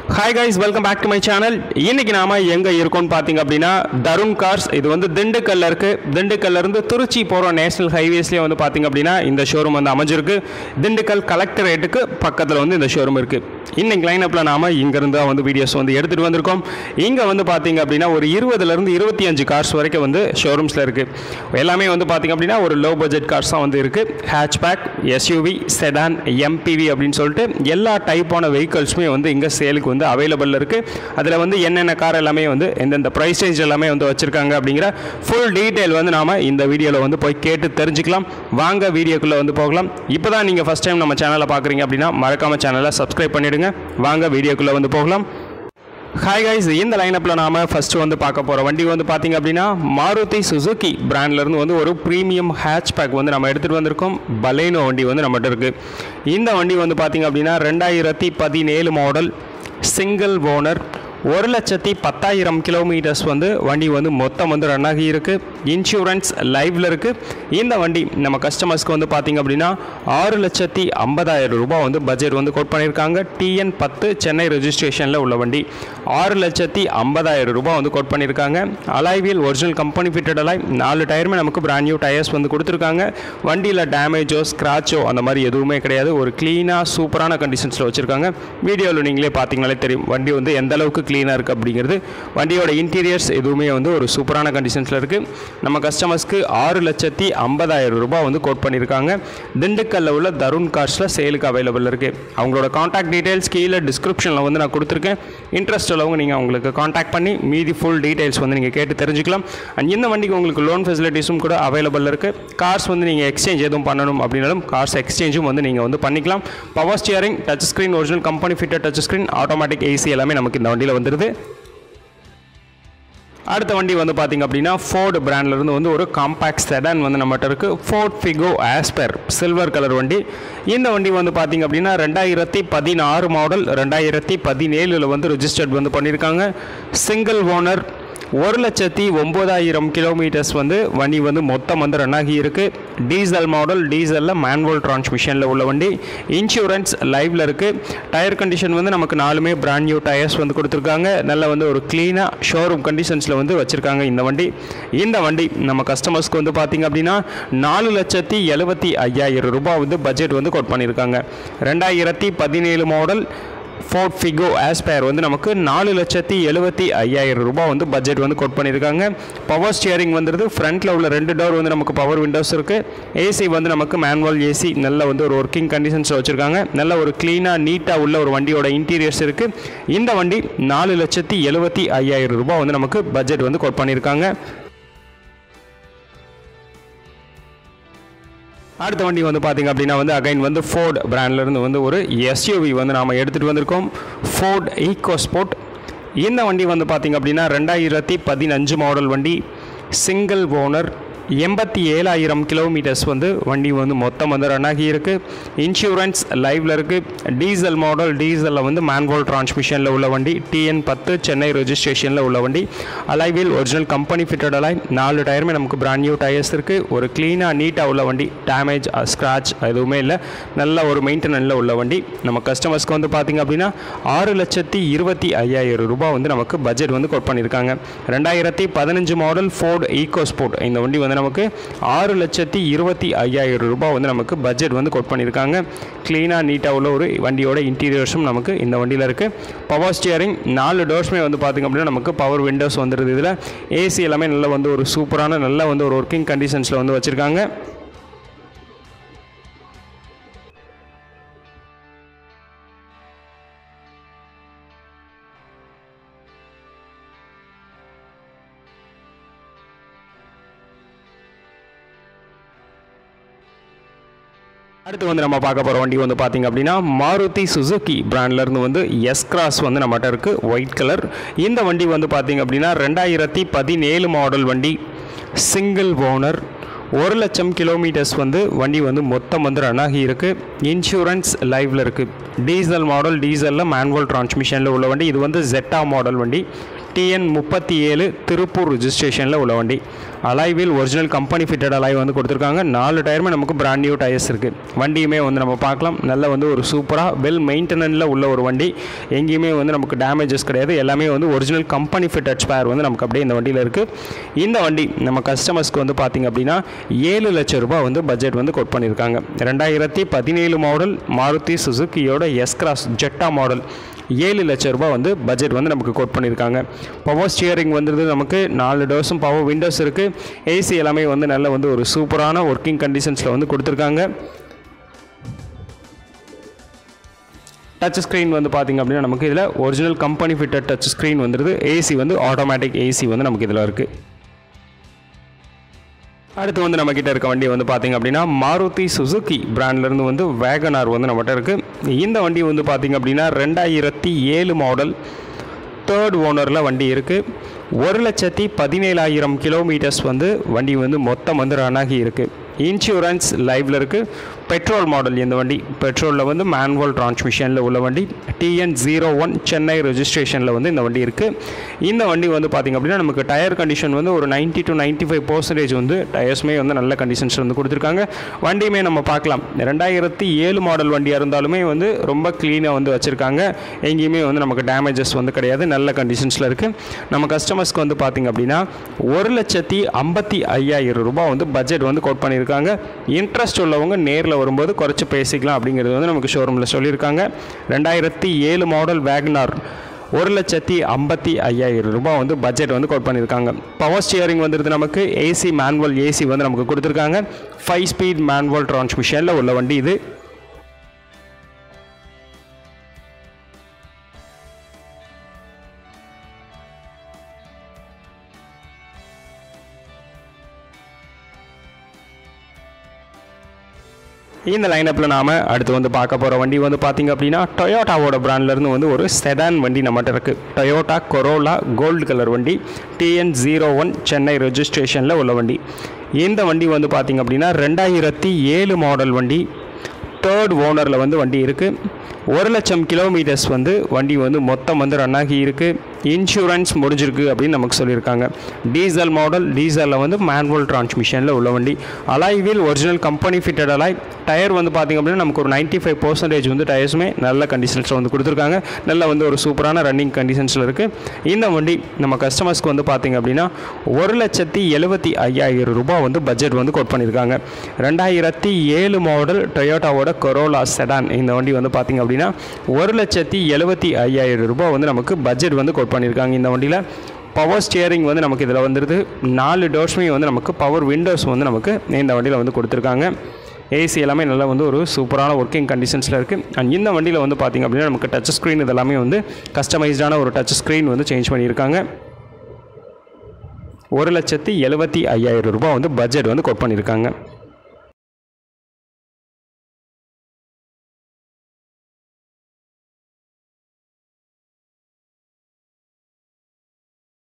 hi guys welcome back to my channel இன்னைக்கு நாம எங்க இருக்கோம்னு பாத்தீங்க அப்படின்னா தருண் கார்ஸ் இது வந்து திண்டுக்கல்ல இருக்கு திண்டுக்கல்ல இருந்து திருச்சி போற நேஷனல் ஹைவேஸ்லயே வந்து பாத்தீங்க அப்படின்னா இந்த ஷோரூம் வந்து அமைஞ்சிருக்கு திண்டுக்கல் கலெக்டரேட்டுக்கு பக்கத்துல வந்து இந்த ஷோரூம் இருக்கு இன்னைக்கு லைனப்ல நாம இங்க இருந்து தான் வந்து வீடியோஸ் வந்து எடுத்துட்டு வந்திருக்கோம் இங்க வந்து பாத்தீங்க அப்படின்னா ஒரு இருபதுல இருந்து இருபத்தி அஞ்சு கார்ஸ் வரைக்கும் வந்து ஷோரூம்ஸ்ல இருக்கு எல்லாமே வந்து பாத்தீங்க அப்படின்னா ஒரு லோ பட்ஜெட் கார்ஸ் தான் வந்து இருக்கு ஹேட்ச்பேக் எஸ்யூவி செடான் எம்பிவி அப்படின்னு சொல்லிட்டு எல்லா டைப்பான வெஹிக்கல்ஸுமே வந்து இங்கே சேலுக்கு வந்து அவைலபிள் இருக்குது அதில் வந்து என்னென்ன கார் எல்லாமே வந்து எந்தெந்த ப்ரைஸ் ரேஞ்ச் எல்லாமே வந்து வச்சுருக்காங்க அப்படிங்கிற ஃபுல் டீட்டெயில் வந்து நாம் இந்த வீடியோவில் வந்து போய் கேட்டு தெரிஞ்சுக்கலாம் வாங்க வீடியோக்குள்ளே வந்து போகலாம் இப்போ தான் நீங்கள் ஃபஸ்ட் டைம் நம்ம சேனலை பார்க்குறீங்க அப்படின்னா மறக்காம சேனலை சப்ஸ்கிரைப் பண்ணிவிடுங்க வாங்க வீடியோக்குள்ளே வந்து போகலாம் ஹாய் கைஸ் இந்த லைனப்பில் நாம ஃபர்ஸ்ட் வந்து பார்க்க போகிற வண்டி வந்து பார்த்தீங்க அப்படின்னா மாருதி சுசுகி பிராண்ட்லேருந்து வந்து ஒரு ப்ரீமியம் ஹேட்ச்பேக் வந்து நம்ம எடுத்துகிட்டு வந்திருக்கோம் பலேனோ வண்டி வந்து நம்மகிட்ட இருக்குது இந்த வண்டி வந்து பார்த்தீங்க அப்படின்னா ரெண்டாயிரத்தி பதினேழு மாடல் சிங்கிள் ஓனர் ஒரு லட்சத்தி பத்தாயிரம் கிலோமீட்டர்ஸ் வந்து வண்டி வந்து மொத்தம் வந்து ரன் ஆகி இருக்கு இன்சூரன்ஸ் லைவ்ல இருக்கு இந்த வண்டி நம்ம கஸ்டமர்ஸ்க்கு வந்து பார்த்தீங்க அப்படின்னா ஆறு லட்சத்தி ஐம்பதாயிரம் ரூபாய் வந்து பட்ஜெட் வந்து கோட் பண்ணியிருக்காங்க டிஎன் பத்து சென்னை ரெஜிஸ்ட்ரேஷனில் உள்ள வண்டி ஆறு லட்சத்தி ஐம்பதாயிரம் ரூபாய் வந்து கோட் பண்ணியிருக்காங்க அலைவியல் ஒரிஜினல் கம்பெனி ஃபிட்டட் அலாய் நாலு டயருமே நமக்கு பிராண்ட் நியூ டயர்ஸ் வந்து கொடுத்துருக்காங்க வண்டியில் டேமேஜோ ஸ்க்ராச்சோ அந்த மாதிரி எதுவுமே கிடையாது ஒரு க்ளீனாக சூப்பரான கண்டிஷன்ஸில் வச்சுருக்காங்க வீடியோவில் நீங்களே பார்த்தீங்கனாலே தெரியும் வண்டி வந்து எந்த அளவுக்கு க்ளீனாக இருக்குது அப்படிங்கிறது வண்டியோட இன்டீரியர்ஸ் எதுவுமே வந்து ஒரு சூப்பரான கண்டிஷன்ஸில் இருக்குது நம்ம கஸ்டமர்ஸ்க்கு ஆறு லட்சத்தி ஐம்பதாயிரம் ரூபாய் வந்து கோட் பண்ணியிருக்காங்க திண்டுக்கல்ல உள்ள தருண் கார்ஸில் சேலுக்கு அவைலபிள் இருக்குது அவங்களோட காண்டாக்ட் டீட்டெயில்ஸ் கீழே டிஸ்கிரிப்ஷனில் வந்து நான் கொடுத்துருக்கேன் இன்ட்ரெஸ்ட் உள்ளவங்க நீங்கள் அவங்களுக்கு காண்டாக்ட் பண்ணி மீதி ஃபுல் டீட்டெயில்ஸ் வந்து நீங்கள் கேட்டு தெரிஞ்சுக்கலாம் அண்ட் இந்த வண்டிக்கு உங்களுக்கு லோன் ஃபெசிலிட்டிஸும் கூட அவைலபிள் இருக்குது கார்ஸ் வந்து நீங்கள் எக்ஸ்சேஞ்ச் எதுவும் பண்ணணும் அப்படின்னாலும் கார்ஸ் எக்ஸ்சேஞ்சும் வந்து நீங்கள் வந்து பண்ணிக்கலாம் power steering touch screen original company fitted touch screen automatic AC எல்லாமே நமக்கு இந்த வண்டியில் வந்துடுது அடுத்த வண்டி வந்து பார்த்தீங்க அப்படின்னா ஃபோர்டு பிராண்ட்லேருந்து வந்து ஒரு காம்பேக்ட் செடான் வந்து நம்மகிட்ட இருக்குது Ford Figo Aspire silver colour வண்டி இந்த வண்டி வந்து பார்த்தீங்க அப்படின்னா ரெண்டாயிரத்தி பதினாறு மாடல் ரெண்டாயிரத்தி பதினேழில் வந்து ரிஜிஸ்டர்ட் வந்து பண்ணியிருக்காங்க சிங்கிள் ஓனர் ஒரு லட்சத்தி ஒம்பதாயிரம் கிலோமீட்டர்ஸ் வந்து வண்டி வந்து மொத்தம் வந்து ரன் ஆகி இருக்கு டீசல் மாடல் டீசலில் மேனுவல் டிரான்ஸ்மிஷனில் உள்ள வண்டி இன்சூரன்ஸ் லைவில் இருக்குது டயர் கண்டிஷன் வந்து நமக்கு நாலுமே பிராண்ட் நியூ டயர்ஸ் வந்து கொடுத்துருக்காங்க நல்ல வந்து ஒரு க்ளீனாக ஷோரூம் கண்டிஷன்ஸில் வந்து வச்சுருக்காங்க இந்த வண்டி இந்த வண்டி நம்ம கஸ்டமர்ஸ்க்கு வந்து பார்த்திங்க அப்படின்னா நாலு லட்சத்தி எழுபத்தி ஐயாயிரம் ரூபாய் வந்து பட்ஜெட் வந்து கோட் பண்ணியிருக்காங்க ரெண்டாயிரத்தி பதினேழு மாடல் ஃபோர்ட் ஃபிகோ ஆஸ்பயர் வந்து நமக்கு நாலு லட்சத்தி எழுபத்தி ஐயாயிரம் ரூபாய் வந்து பட்ஜெட் வந்து கோட் பண்ணியிருக்காங்க பவர் ஸ்டியரிங் வந்துருது ஃப்ரண்ட்டில் உள்ள ரெண்டு டோர் வந்து நமக்கு பவர் விண்டோஸ் இருக்குது ஏசி வந்து நமக்கு மேனுவல் ஏசி நல்ல வந்து ஒரு ஒர்க்கிங் கண்டிஷன்ஸில் வச்சுருக்காங்க நல்ல ஒரு க்ளீனாக நீட்டாக உள்ள ஒரு வண்டியோட இன்டீரியர்ஸ் இருக்குது இந்த வண்டி நாலு லட்சத்தி எழுபத்தி ஐயாயிரம் ரூபாய் வந்து நமக்கு பட்ஜெட் வந்து கோட் பண்ணியிருக்காங்க அடுத்த வண்டி வந்து பார்த்திங்க அப்படின்னா வந்து அகைன் வந்து ஃபோர்ட் பிராண்ட்லேருந்து வந்து ஒரு எஸ்யூவி வந்து நாம் எடுத்துகிட்டு வந்திருக்கோம் ஃபோர்ட் ஈகோ ஸ்போர்ட் இந்த வண்டி வந்து பார்த்திங்க அப்படின்னா ரெண்டாயிரத்தி பதினஞ்சு மாடல் வண்டி சிங்கிள் ஓனர் எண்பத்தி ஏழாயிரம் கிலோமீட்டர்ஸ் வந்து வண்டி வந்து மொத்தம் வந்து ரன் ஆகி இருக்கு இன்சூரன்ஸ் லைவ்ல இருக்கு டீசல் மாடல் டீசலில் வந்து மேன்வல் டிரான்ஸ்மிஷனில் உள்ள வண்டி டிஎன் பத்து சென்னை ரெஜிஸ்ட்ரேஷனில் உள்ள வண்டி அலைவில் ஒரிஜினல் கம்பெனி ஃபிட்டட் அலாய் நாலு டயருமே நமக்கு பிராண்ட் நியூ டயர்ஸ் இருக்குது ஒரு க்ளீனாக நீட்டாக உள்ள வண்டி டேமேஜ் ஸ்க்ராச் எதுவுமே இல்லை நல்ல ஒரு மெயின்டெனன்ஸில் உள்ள வண்டி நம்ம கஸ்டமர்ஸ்க்கு வந்து பார்த்திங்க அப்படின்னா ஆறு லட்சத்தி இருபத்தி ஐயாயிரம் ரூபாய் வந்து நமக்கு பட்ஜெட் வந்து கோட் பண்ணியிருக்காங்க ரெண்டாயிரத்தி பதினஞ்சு மாடல் ஃபோர்டு ஈகோ ஸ்போர்ட் இந்த வண்டி வந்து நமக்கு ஆறு லட்சத்தி இருபத்தி ஐயாயிரம் ரூபாய் வந்து நமக்கு பட்ஜெட் வந்து கோட் பண்ணியிருக்காங்க க்ளீனாக நீட்டாக உள்ள ஒரு வண்டியோட இன்டீரியர்ஸும் நமக்கு இந்த வண்டியில் இருக்குது பவர் ஸ்டியரிங் நாலு டோர்ஸுமே வந்து பார்த்திங்க அப்படின்னா நமக்கு பவர் விண்டோஸ் வந்துடுது இதில் ஏசி எல்லாமே நல்ல வந்து ஒரு சூப்பரான நல்ல வந்து ஒரு ஒர்க்கிங் கண்டிஷன்ஸில் வந்து வச்சுருக்காங்க அடுத்து வந்து நம்ம பார்க்க போகிற வண்டி வந்து பார்த்திங்க அப்படின்னா மாருதி சுசுகி பிராண்ட்லேருந்து வந்து எஸ் கிராஸ் வந்து நம்மகிட்ட இருக்குது ஒயிட் கலர் இந்த வண்டி வந்து பார்த்திங்க அப்படின்னா ரெண்டாயிரத்தி பதினேழு மாடல் வண்டி சிங்கிள் ஓனர் ஒரு லட்சம் கிலோமீட்டர்ஸ் வந்து வண்டி வந்து மொத்தம் வந்து ரன் ஆகி இருக்குது இன்சூரன்ஸ் லைவில் இருக்குது டீசல் மாடல் டீசலில் மேனுவல் டிரான்ஸ்மிஷனில் உள்ள வண்டி இது வந்து ஜெட்டா மாடல் வண்டி டிஎன் முப்பத்தி ஏழு திருப்பூர் ரிஜிஸ்ட்ரேஷனில் உள்ள வண்டி அலாய்வில் ஒரிஜினல் கம்பெனி ஃபிட்டட் அலாய் வந்து கொடுத்துருக்காங்க நாலு டயருமே நமக்கு பிராண்ட் நியூ டயர்ஸ் இருக்குது வண்டியுமே வந்து நம்ம பார்க்கலாம் நல்ல வந்து ஒரு சூப்பராக வெல் மெயின்டெனன்ஸில் உள்ள ஒரு வண்டி எங்கேயுமே வந்து நமக்கு டேமேஜஸ் கிடையாது எல்லாமே வந்து ஒரிஜினல் கம்பெனி ஃபிட்டட் ஸ்பேர் வந்து நமக்கு அப்படியே இந்த வண்டியில் இருக்குது இந்த வண்டி நம்ம கஸ்டமர்ஸ்க்கு வந்து பார்த்திங்க அப்படின்னா ஏழு லட்சம் ரூபாய் வந்து பட்ஜெட் வந்து கொட் பண்ணியிருக்காங்க ரெண்டாயிரத்தி பதினேழு மாடல் மாருதி சுசுக்கியோட எஸ் கிராஸ் ஜெட்டா மாடல் ஏழு லட்சம் ரூபாய் வந்து பட்ஜெட் வந்து நமக்கு கோட் பண்ணியிருக்காங்க பவர் ஸ்டியரிங் வந்துருது நமக்கு நாலு டோர்ஸும் பவர் விண்டோஸ் இருக்குது ஏசி எல்லாமே வந்து நல்ல வந்து ஒரு சூப்பரான ஒர்க்கிங் கண்டிஷன்ஸில் வந்து கொடுத்துருக்காங்க டச் ஸ்க்ரீன் வந்து பார்த்திங்க அப்படின்னா நமக்கு இதில் original company fitted touch screen வந்துடுது ஏசி வந்து ஆட்டோமேட்டிக் ஏசி வந்து நமக்கு இதில் இருக்குது அடுத்து வந்து நம்மக்கிட்ட இருக்க வண்டி வந்து பார்த்திங்க அப்படின்னா மாருதி சுசுகி பிராண்ட்லேருந்து வந்து வேகனார் வந்து நம்மகிட்ட இருக்குது இந்த வண்டி வந்து பார்த்திங்க அப்படின்னா ரெண்டாயிரத்தி ஏழு மாடல் தேர்ட் ஓனரில் வண்டி இருக்குது ஒரு லட்சத்தி பதினேழாயிரம் கிலோமீட்டர்ஸ் வந்து வண்டி வந்து மொத்தம் வந்து ரன் ஆகி இருக்குது இன்சூரன்ஸ் லைவில் இருக்குது பெட்ரோல் மாடல் இந்த வண்டி பெட்ரோலில் வந்து மேனுவல் டிரான்ஸ்மிஷனில் உள்ள வண்டி டிஎன் ஜீரோ ஒன் சென்னை ரெஜிஸ்ட்ரேஷனில் வந்து இந்த வண்டி இருக்குது இந்த வண்டி வந்து பார்த்திங்க அப்படின்னா நமக்கு டயர் கண்டிஷன் வந்து ஒரு ninety to ninety five percentage வந்து டயர்ஸுமே வந்து நல்ல கண்டிஷன்ஸ் வந்து கொடுத்துருக்காங்க வண்டியுமே நம்ம பார்க்கலாம் ரெண்டாயிரத்தி ஏழு மாடல் வண்டியாக இருந்தாலுமே வந்து ரொம்ப க்ளீனாக வந்து வச்சுருக்காங்க எங்கேயுமே வந்து நமக்கு டேமேஜஸ் வந்து கிடையாது நல்ல கண்டிஷன்ஸில் இருக்குது நம்ம கஸ்டமர்ஸ்க்கு வந்து பார்த்திங்க அப்படின்னா ஒரு லட்சத்தி ஐம்பத்தி ஐயாயிரம் ரூபாய் வந்து பட்ஜெட் வந்து கோட் பண்ணியிருக்காங்க இன்ட்ரெஸ்ட் உள்ளவங்க நேரில் வரும்போது குறைச்சி பேசிக்கலாம் அப்படிங்கிறது வந்து நமக்கு ஷோரூமில் சொல்லியிருக்காங்க ரெண்டாயிரத்தி ஏழு மாடல் வேக்னார் ஒரு லட்சத்தி ஐம்பத்தி ஐயாயிரம் ரூபாய் வந்து பட்ஜெட் வந்து கோட் பண்ணியிருக்காங்க பவர் ஸ்டியரிங் வந்துருது நமக்கு ஏசி மேனுவல் ஏசி வந்து நமக்கு கொடுத்துருக்காங்க ஃபைவ் ஸ்பீட் மேனுவல் டிரான்ஸ்மிஷனில் உள்ள வண்டி இது இந்த லைனப்பில் நாம் அடுத்து வந்து பார்க்க போகிற வண்டி வந்து பார்த்திங்க அப்படின்னா டொயோட்டாவோட பிராண்ட்லேருந்து வந்து ஒரு செடான் வண்டி நம்மகிட்ட இருக்குது டொயோட்டா கொரோலா கோல்டு கலர் வண்டி டிஎன் ஜீரோ ஒன் சென்னை ரெஜிஸ்ட்ரேஷனில் உள்ள வண்டி இந்த வண்டி வந்து பார்த்திங்க அப்படின்னா ரெண்டாயிரத்தி ஏழு மாடல் வண்டி தேர்ட் ஓனரில் வந்து வண்டி இருக்குது ஒரு லட்சம் கிலோமீட்டர்ஸ் வந்து வண்டி வந்து மொத்தம் வந்து ரன் ஆகி இருக்குது இன்சூரன்ஸ் முடிஞ்சிருக்கு அப்படின்னு நமக்கு சொல்லியிருக்காங்க டீசல் மாடல் டீசலில் வந்து மேனுவல் டிரான்ஸ்மிஷனில் உள்ள வண்டி alloy wheel original company fitted alloy tyre வந்து பார்த்திங்க அப்படின்னா நமக்கு ஒரு நைன்ட்டி ஃபைவ் பர்சன்டேஜ் வந்து டயர்ஸுமே நல்ல கண்டிஷன்ஸில் வந்து கொடுத்துருக்காங்க நல்ல வந்து ஒரு சூப்பரான ரன்னிங் கண்டிஷன்ஸில் இருக்குது இந்த வண்டி நம்ம கஸ்டமர்ஸ்க்கு வந்து பார்த்திங்க அப்படின்னா ஒரு லட்சத்தி எழுபத்தி ஐயாயிரம் ரூபாய் வந்து பட்ஜெட் வந்து கோட் பண்ணியிருக்காங்க ரெண்டாயிரத்தி ஏழு மாடல் டொயோட்டாவோட கொரோலா செடான் இந்த வண்டி வந்து பார்த்திங்க அப்படின்னா ஒரு லட்சத்தி எழுபத்தி ஐயாயிரம் ரூபாய் வந்து நமக்கு பட்ஜெட் வந்து கோட் பண்ணியிருக்காங்க இந்த வண்டியில் பவர் ஸ்டியரிங் வந்து நமக்கு இதில் வந்துடுது நாலு டோர்ஸுமே வந்து நமக்கு பவர் விண்டோஸ் வந்து நமக்கு இந்த வண்டியில் வந்து கொடுத்துருக்காங்க ஏசி எல்லாமே நல்லா வந்து ஒரு சூப்பரான ஒர்க்கிங் கண்டிஷன்ஸில் இருக்குது அண்ட் இந்த வண்டியில் வந்து பார்த்திங்க அப்படின்னா நமக்கு டச் ஸ்க்ரீன் இதெல்லாமே வந்து கஸ்டமைஸ்டான ஒரு டச் ஸ்க்ரீன் வந்து சேஞ்ச் பண்ணியிருக்காங்க ஒரு லட்சத்தி எழுபத்தி ஐயாயிரம் ரூபாய் வந்து பட்ஜெட் வந்து கொட் பண்ணியிருக்காங்க